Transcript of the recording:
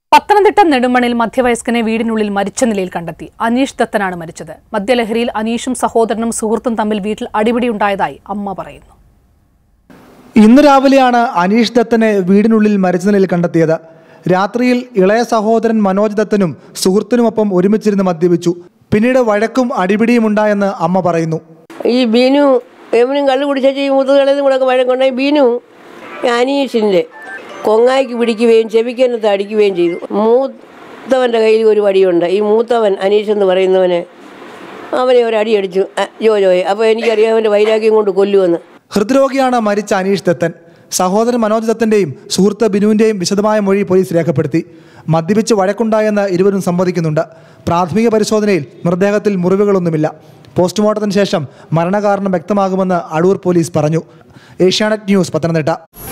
പത്തനംതിട്ട നെടുമണിൽ മധ്യവയസ്കനെ വീടിനുള്ളിൽ മരിച്ച നിലയിൽ കണ്ടെത്തി അനീഷ് ദത്തനാണ് മരിച്ചത് മദ്യലഹരിയിൽ അനീഷും സഹോദരനും സുഹൃത്തും തമ്മിൽ വീട്ടിൽ അടിപിടിയുണ്ടായതായി അമ്മ പറയുന്നു ഇന്ന് രാവിലെയാണ് അനീഷ് ദത്തനെ വീടിനുള്ളിൽ മരിച്ച നിലയിൽ കണ്ടെത്തിയത് രാത്രിയിൽ ഇളയ സഹോദരൻ മനോജ് ദത്തനും സുഹൃത്തിനുമൊപ്പം ഒരുമിച്ചിരുന്ന് മദ്യപിച്ചു പിന്നീട് വഴക്കും അടിപിടിയും ഉണ്ടായെന്ന് അമ്മ പറയുന്നു ഈ ബീനു എവനും കള്ളു കുടിച്ചു ഈ മുതുകളെന്നും കൂടെ വഴക്കുണ്ടായി ബീനു ഈ അനീഷിൻ്റെ കൊങ്ങായ്ക്ക് പിടിക്കുകയും ചെവിക്കനത്ത് അടിക്കുകയും ചെയ്തു മൂത്തവൻ്റെ കയ്യിൽ ഒരു വടിയുണ്ട് ഈ മൂത്തവൻ അനീഷ് എന്ന് പറയുന്നവനെ അവനെ ഒരു അടി അടിച്ചു അ, ജോ ജോയെ അപ്പോൾ എനിക്കറിയാം അവൻ്റെ വൈരാഗ്യം കൊണ്ട് കൊല്ലുമെന്ന് ഹൃദ്രോഗിയാണ് മരിച്ച അനീഷ് ദത്തൻ സഹോദരൻ മനോജ് ദത്തന്റെയും സുഹൃത്ത് ബിനുവിന്റെയും വിശദമായ മൊഴി പോലീസ് രേഖപ്പെടുത്തി മദ്യപിച്ച് വഴക്കുണ്ടായെന്ന് ഇരുവരും സമ്മതിക്കുന്നുണ്ട് പ്രാഥമിക പരിശോധനയിൽ മൃതദേഹത്തിൽ മുറിവുകളൊന്നുമില്ല പോസ്റ്റ്മോർട്ടത്തിന് ശേഷം മരണകാരണം വ്യക്തമാകുമെന്ന് അടൂർ പോലീസ് പറഞ്ഞു ഏഷ്യാനെറ്റ് ന്യൂസ് പത്തനംതിട്ട